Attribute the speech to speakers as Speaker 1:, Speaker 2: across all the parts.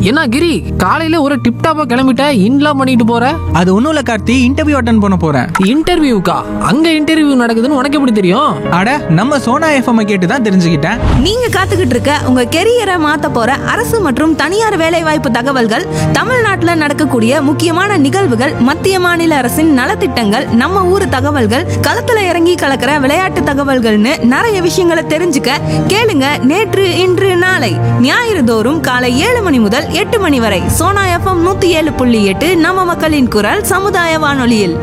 Speaker 1: என்ன கிரி காலையில ஒரு டிப்டாப்பா கிளம்பிட்ட இன்லாம் பண்ணிட்டு போற
Speaker 2: அது ஒன்றும் இல்லை கார்த்தி இன்டர்வியூ அட்டன் பண்ண போகிறேன்
Speaker 1: இன்டர்வியூக்கா அங்க இன்டர்வியூ நடக்குதுன்னு உனக்கு எப்படி தெரியும்
Speaker 2: அட நம்ம சோனா எஃப்எம் கேட்டு தான் தெரிஞ்சுக்கிட்டேன்
Speaker 3: நீங்க காத்துக்கிட்டு இருக்க உங்க கெரியரை மாத்த போற அரசு மற்றும் தனியார் வேலைவாய்ப்பு தகவல்கள் தமிழ்நாட்டுல நடக்கக்கூடிய முக்கியமான நிகழ்வுகள் மத்திய மாநில அரசின் நலத்திட்டங்கள் நம்ம ஊர் தகவல்கள் களத்துல இறங்கி கலக்கிற விளையாட்டு தகவல்கள்னு நிறைய விஷயங்களை தெரிஞ்சுக்க கேளுங்க நேற்று இன்று நாளை ஞாயிறு தோறும் காலை ஏழு மணி முதல் எட்டு மணி வரை சோனா எஃப்எம் நூத்தி ஏழு புள்ளி எட்டு நம்ம மக்களின் குரல் சமுதாய வானொலியில்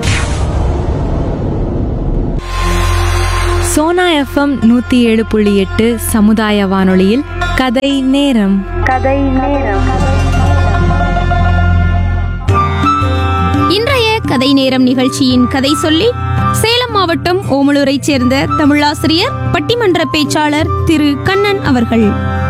Speaker 4: சோனா எஃப்எம் நூத்தி ஏழு புள்ளி எட்டு சமுதாய வானொலியில் கதை நேரம்
Speaker 5: இன்றைய கதை நேரம் நிகழ்ச்சியின் கதை சொல்லி சேலம் மாவட்டம் ஓமலூரைச் சேர்ந்த தமிழாசிரியர் பட்டிமன்ற பேச்சாளர் திரு கண்ணன் அவர்கள்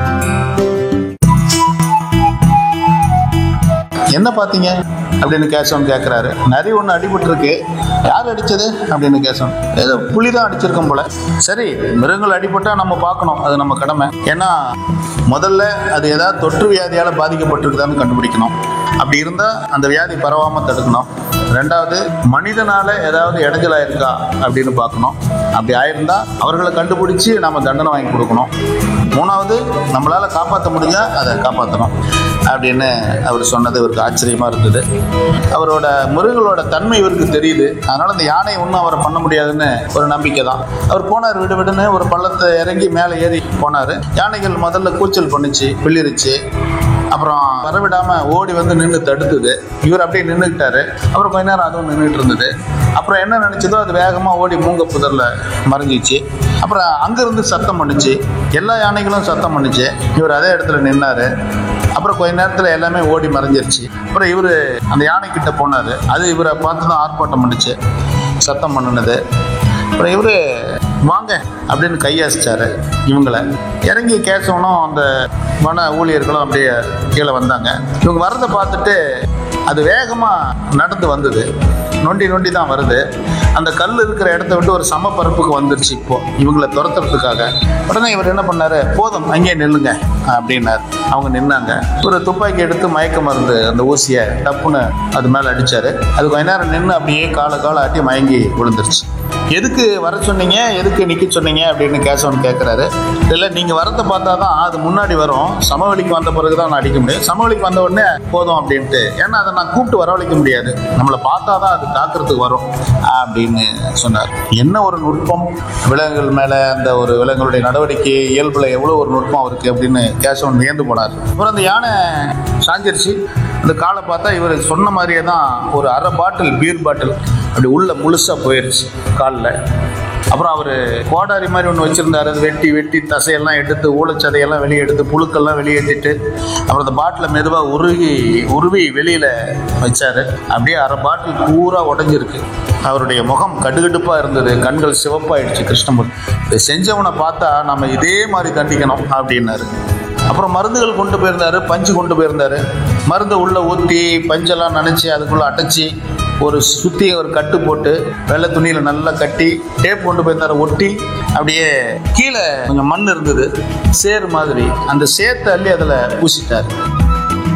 Speaker 6: என்ன பார்த்தீங்க அப்படின்னு கேசவன் கேட்குறாரு நிறைய ஒன்று அடிபட்டிருக்கு யார் அடிச்சது அப்படின்னு கேசவன் ஏதோ புலி தான் அடிச்சிருக்கும் போல சரி மிருகங்கள் அடிபட்டா நம்ம பார்க்கணும் அது நம்ம கடமை ஏன்னா முதல்ல அது ஏதாவது தொற்று வியாதியால் பாதிக்கப்பட்டிருக்குதான்னு கண்டுபிடிக்கணும் அப்படி இருந்தால் அந்த வியாதி பரவாமல் தடுக்கணும் ரெண்டாவது மனிதனால ஏதாவது இடைஞ்சலா இருக்கா அப்படின்னு பார்க்கணும் அப்படி ஆயிருந்தா அவர்களை கண்டுபிடிச்சி நாம தண்டனை வாங்கி கொடுக்கணும் மூணாவது நம்மளால காப்பாற்ற முடிஞ்சா அதை காப்பாற்றணும் அப்படின்னு அவர் சொன்னது இவருக்கு ஆச்சரியமா இருந்தது அவரோட மிருகங்களோட தன்மை இவருக்கு தெரியுது அதனால இந்த யானை ஒன்றும் அவரை பண்ண முடியாதுன்னு ஒரு நம்பிக்கை தான் அவர் போனார் விடு விடுன்னு ஒரு பள்ளத்தை இறங்கி மேலே ஏறி போனார் யானைகள் முதல்ல கூச்சல் பண்ணுச்சு பிள்ளிருச்சு அப்புறம் வரவிடாம ஓடி வந்து நின்று தடுத்தது இவர் அப்படியே நின்றுக்கிட்டாரு அப்புறம் கொஞ்ச நேரம் அதுவும் நின்றுட்டு இருந்தது அப்புறம் என்ன நினைச்சதோ அது வேகமா ஓடி மூங்க புதர்ல மறைஞ்சிச்சு அப்புறம் அங்கிருந்து சத்தம் பண்ணுச்சு எல்லா யானைகளும் சத்தம் பண்ணுச்சு இவர் அதே இடத்துல நின்னாரு அப்புறம் கொஞ்ச நேரத்துல எல்லாமே ஓடி மறைஞ்சிருச்சு அப்புறம் இவர் அந்த யானை கிட்ட போனாரு அது இவரை பார்த்து தான் ஆர்ப்பாட்டம் பண்ணுச்சு சத்தம் பண்ணுனது அப்புறம் இவரு வாங்க அப்படின்னு கையசிச்சாரு இவங்கள இறங்கி கேசவனும் அந்த வன ஊழியர்களும் அப்படியே கீழே வந்தாங்க இவங்க வரதை பார்த்துட்டு அது வேகமாக நடந்து வந்தது நொண்டி நொண்டி தான் வருது அந்த கல் இருக்கிற இடத்த விட்டு ஒரு சமப்பரப்புக்கு வந்துருச்சு இப்போ இவங்களை துரத்துறதுக்காக உடனே இவர் என்ன பண்ணாரு போதும் அங்கேயே நில்லுங்க அப்படின்னாரு அவங்க நின்னாங்க ஒரு துப்பாக்கி எடுத்து மயக்க மருந்து அந்த ஊசியை டப்புன்னு அது மேலே அடிச்சாரு அது கொஞ்ச நேரம் நின்று அப்படியே காலை காலை ஆட்டி மயங்கி விழுந்துருச்சு எதுக்கு வர சொன்னீங்க எதுக்கு நிக்க சொன்னீங்க அப்படின்னு கேசவன் கேட்குறாரு இல்லை நீங்கள் வரதை பார்த்தா தான் அது முன்னாடி வரும் சமவெளிக்கு வந்த பிறகு தான் நான் அடிக்க முடியும் சமவெளிக்கு வந்த உடனே போதும் அப்படின்ட்டு ஏன்னா அதை நான் கூப்பிட்டு வரவழைக்க முடியாது நம்மளை பார்த்தா தான் அது தாக்குறதுக்கு வரும் அப்படின்னு சொன்னார் என்ன ஒரு நுட்பம் விலங்குகள் மேலே அந்த ஒரு விலங்குகளுடைய நடவடிக்கை இயல்புல எவ்வளோ ஒரு நுட்பம் இருக்கு அப்படின்னு கேசவன் வியந்து போனார் அப்புறம் அந்த யானை சாஞ்சிருச்சு அந்த காலை பார்த்தா இவர் சொன்ன மாதிரியே தான் ஒரு அரை பாட்டில் பீர் பாட்டில் அப்படி உள்ள முழுசா போயிருச்சு காலில் அப்புறம் அவர் கோடாரி மாதிரி ஒன்று வச்சுருந்தாரு அது வெட்டி வெட்டி தசையெல்லாம் எடுத்து ஊழச்சதையெல்லாம் வெளியே எடுத்து புழுக்கெல்லாம் வெளியேற்றிட்டு அப்புறம் அந்த பாட்டிலை மெதுவாக உருகி உருவி வெளியில் வச்சாரு அப்படியே அரை பாட்டில் பூரா உடஞ்சிருக்கு அவருடைய முகம் கடுகடுப்பாக இருந்தது கண்கள் சிவப்பாயிடுச்சு கிருஷ்ணமூர்த்தி இதை செஞ்சவனை பார்த்தா நம்ம இதே மாதிரி தண்டிக்கணும் அப்படின்னாரு அப்புறம் மருந்துகள் கொண்டு போயிருந்தாரு பஞ்சு கொண்டு போயிருந்தாரு மருந்தை உள்ள ஊற்றி பஞ்செல்லாம் நனைச்சி அதுக்குள்ள அடைச்சி ஒரு சுத்தி ஒரு கட்டு போட்டு வெள்ளை துணியில நல்லா கட்டி டேப் கொண்டு போயிருந்தாரு ஒட்டி அப்படியே கீழே கொஞ்சம் மண் இருந்தது சேர் மாதிரி அந்த சேத்தை அள்ளி அதில் பூசிட்டார்